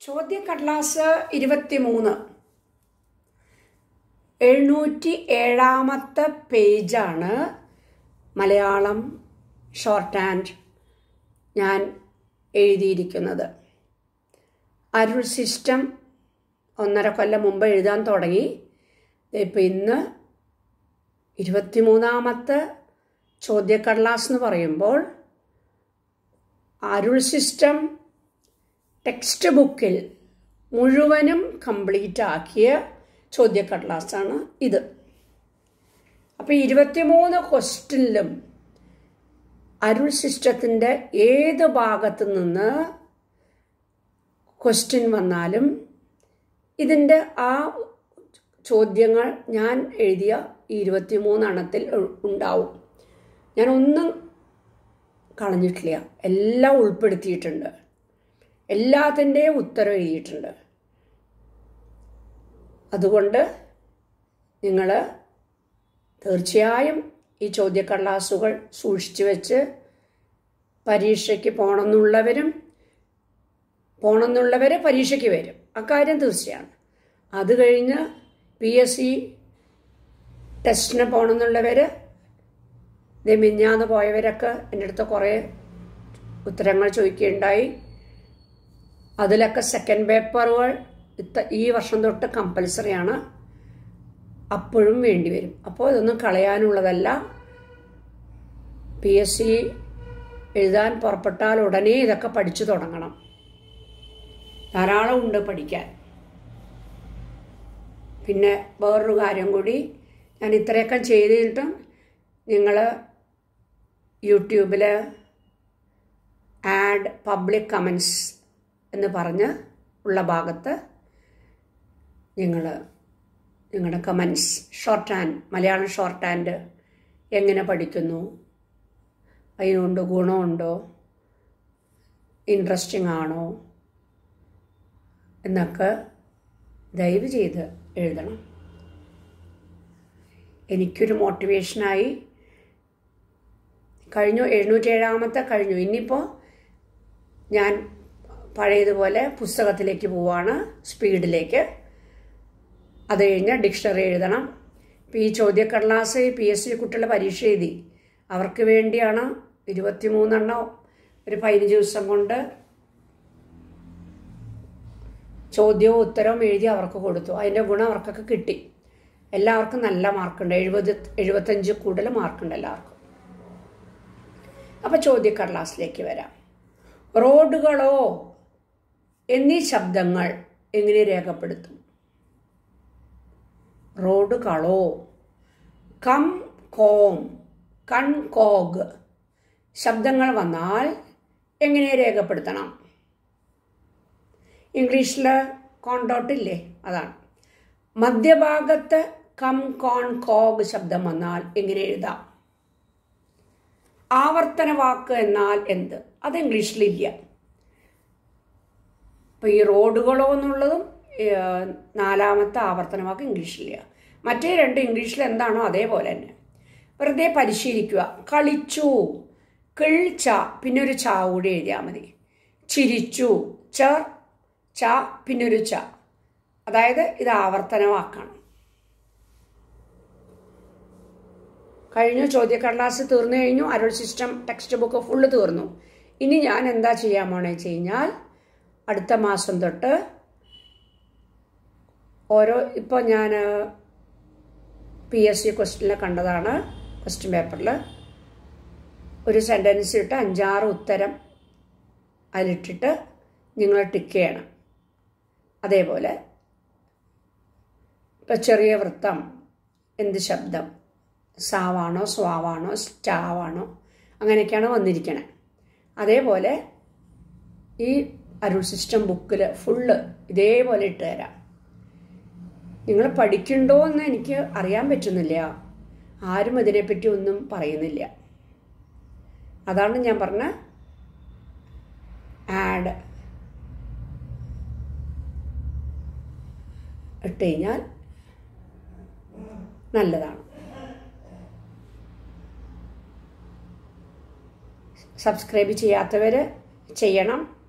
ചോദ്യക്കടലാസ് ഇരുപത്തിമൂന്ന് എഴുന്നൂറ്റി ഏഴാമത്തെ പേജാണ് മലയാളം ഷോർട്ട് ഹാൻഡ് ഞാൻ എഴുതിയിരിക്കുന്നത് അരുൾ സിസ്റ്റം ഒന്നര കൊല്ലം മുമ്പ് എഴുതാൻ തുടങ്ങി ഇപ്പം ഇന്ന് ഇരുപത്തിമൂന്നാമത്തെ ചോദ്യക്കടലാസ് എന്ന് പറയുമ്പോൾ അരുൾ സിസ്റ്റം ടെക്സ്റ്റ് ബുക്കിൽ മുഴുവനും കംപ്ലീറ്റ് ആക്കിയ ചോദ്യക്കടലാസാണ് ഇത് അപ്പോൾ ഇരുപത്തിമൂന്ന് ക്വസ്റ്റ്യനിലും അരുൾ സിസ്റ്റത്തിൻ്റെ ഏത് ഭാഗത്ത് നിന്ന് ക്വസ്റ്റ്യൻ വന്നാലും ഇതിൻ്റെ ആ ചോദ്യങ്ങൾ ഞാൻ എഴുതിയ ഈ ഇരുപത്തിമൂന്നെണ്ണത്തിൽ ഉണ്ടാവും ഞാൻ ഒന്നും കളഞ്ഞിട്ടില്ല എല്ലാം ഉൾപ്പെടുത്തിയിട്ടുണ്ട് എല്ലാത്തിൻ്റെയും ഉത്തരം എഴുതിയിട്ടുണ്ട് അതുകൊണ്ട് നിങ്ങൾ തീർച്ചയായും ഈ ചോദ്യക്കടലാസുകൾ സൂക്ഷിച്ചു വെച്ച് പരീക്ഷയ്ക്ക് പോകണമെന്നുള്ളവരും പോകണമെന്നുള്ളവർ പരീക്ഷയ്ക്ക് വരും അക്കാര്യം തീർച്ചയാണ് അത് കഴിഞ്ഞ് പി എസ് സി ടെസ്റ്റിന് പോകണമെന്നുള്ളവർ ഇത് മിഞ്ഞാന്ന് പോയവരൊക്കെ എൻ്റെ അടുത്ത് കുറേ ഉത്തരങ്ങൾ ചോദിക്കുകയുണ്ടായി അതിലൊക്കെ സെക്കൻഡ് പേപ്പറുകൾ ഇത്ത ഈ വർഷം തൊട്ട് കമ്പൽസറിയാണ് അപ്പോഴും വേണ്ടി വരും അപ്പോൾ ഇതൊന്നും കളയാനുള്ളതല്ല പി എസ് സി എഴുതാൻ പുറപ്പെട്ടാൽ ഉടനെ ഇതൊക്കെ പഠിച്ചു തുടങ്ങണം ധാരാളം ഉണ്ട് പഠിക്കാൻ പിന്നെ വേറൊരു കാര്യം കൂടി ഞാൻ ഇത്രയൊക്കെ ചെയ്തിട്ടും നിങ്ങൾ യൂട്യൂബിൽ ആഡ് പബ്ലിക് കമൻസ് എന്ന് പറഞ്ഞ് ഉള്ള ഭാഗത്ത് നിങ്ങൾ നിങ്ങളുടെ comments short hand Malayalam short hand എങ്ങനെ പഠിക്കുന്നു അതിനുകൊണ്ട് ഗുണമുണ്ടോ ഇൻട്രസ്റ്റിംഗ് ആണോ എന്നൊക്കെ ദയവ് ചെയ്ത് എഴുതണം എനിക്കൊരു മോട്ടിവേഷനായി കഴിഞ്ഞു എഴുന്നൂറ്റി ഏഴാമത്തെ കഴിഞ്ഞു ഇനിയിപ്പോൾ ഞാൻ പഴയതുപോലെ പുസ്തകത്തിലേക്ക് പോവാണ് സ്പീഡിലേക്ക് അത് കഴിഞ്ഞ് ഡിക്ഷണറി എഴുതണം ഇപ്പോൾ ഈ ചോദ്യക്കടലാസ് പി എസ് സി കുട്ടികളുടെ പരീക്ഷ എഴുതി അവർക്ക് വേണ്ടിയാണ് ഇരുപത്തിമൂന്നെണ്ണം ഒരു പതിനഞ്ച് ദിവസം കൊണ്ട് ചോദ്യവും ഉത്തരവും എഴുതി അവർക്ക് കൊടുത്തു അതിൻ്റെ ഗുണം അവർക്കൊക്കെ കിട്ടി എല്ലാവർക്കും നല്ല മാർക്കുണ്ട് എഴുപത് എഴുപത്തഞ്ച് കൂടുതൽ മാർക്കുണ്ട് എല്ലാവർക്കും അപ്പോൾ ചോദ്യക്കടലാസിലേക്ക് വരാം റോഡുകളോ എന്നീ ശബ്ദങ്ങൾ എങ്ങനെ രേഖപ്പെടുത്തും റോഡുകളോ കം കോം കൺ കോഗ് ശബ്ദങ്ങൾ വന്നാൽ എങ്ങനെ രേഖപ്പെടുത്തണം ഇംഗ്ലീഷിൽ കോണ്ടോട്ടില്ലേ അതാണ് മധ്യഭാഗത്ത് കം കോൺ കോഗ് ശബ്ദം വന്നാൽ എങ്ങനെ എഴുതാം ആവർത്തന വാക്ക് എന്നാൽ എന്ത് അത് ഇംഗ്ലീഷിലില്ല അപ്പോൾ ഈ റോഡുകളോ എന്നുള്ളതും നാലാമത്തെ ആവർത്തന വാക്ക് ഇംഗ്ലീഷിലില്ല മറ്റേ രണ്ട് ഇംഗ്ലീഷിൽ എന്താണോ അതേപോലെ തന്നെ വെറുതെ പരിശീലിക്കുക കളിച്ചു കിൾച്ച പിന്നെ ഒരു ചാ കൂടി എഴുതിയാൽ മതി ചിരിച്ചു ചർ ച പിന്നെ ഒരു ച അതായത് ഇത് ആവർത്തന വാക്കാണ് കഴിഞ്ഞു ചോദ്യക്കടലാസ് തീർന്നു കഴിഞ്ഞു അരുൾ സിസ്റ്റം ടെക്സ്റ്റ് ബുക്ക് ഫുള്ള് തീർന്നു ഇനി ഞാൻ എന്താ ചെയ്യാൻ പോണെന്ന് വെച്ച് കഴിഞ്ഞാൽ അടുത്ത മാസം തൊട്ട് ഓരോ ഇപ്പോൾ ഞാൻ പി എസ് സി ക്വസ്റ്റ്യനിൽ കണ്ടതാണ് ക്വസ്റ്റ്യൻ പേപ്പറിൽ ഒരു സെൻറ്റൻസ് ഇട്ട് അഞ്ചാറ് ഉത്തരം അതിലിട്ടിട്ട് നിങ്ങൾ ടിക്ക് ചെയ്യണം അതേപോലെ ഇപ്പം ചെറിയ വൃത്തം എന്ത് ശബ്ദം സാവാണോ സ്വാവാണോ സ്റ്റാവാണോ അങ്ങനെയൊക്കെയാണ് വന്നിരിക്കണേ അതേപോലെ ഈ അരുൾ സിസ്റ്റം ബുക്കിൽ ഫുള്ള് ഇതേപോലെ ഇട്ട് തരാം നിങ്ങൾ പഠിക്കണ്ടോ എന്ന് എനിക്ക് അറിയാൻ പറ്റുന്നില്ല ആരും ഇതിനെപ്പറ്റി ഒന്നും പറയുന്നില്ല അതാണ് ഞാൻ പറഞ്ഞ ആഡ് ഇട്ട് കഴിഞ്ഞാൽ നല്ലതാണ് സബ്സ്ക്രൈബ് ചെയ്യാത്തവർ ചെയ്യണം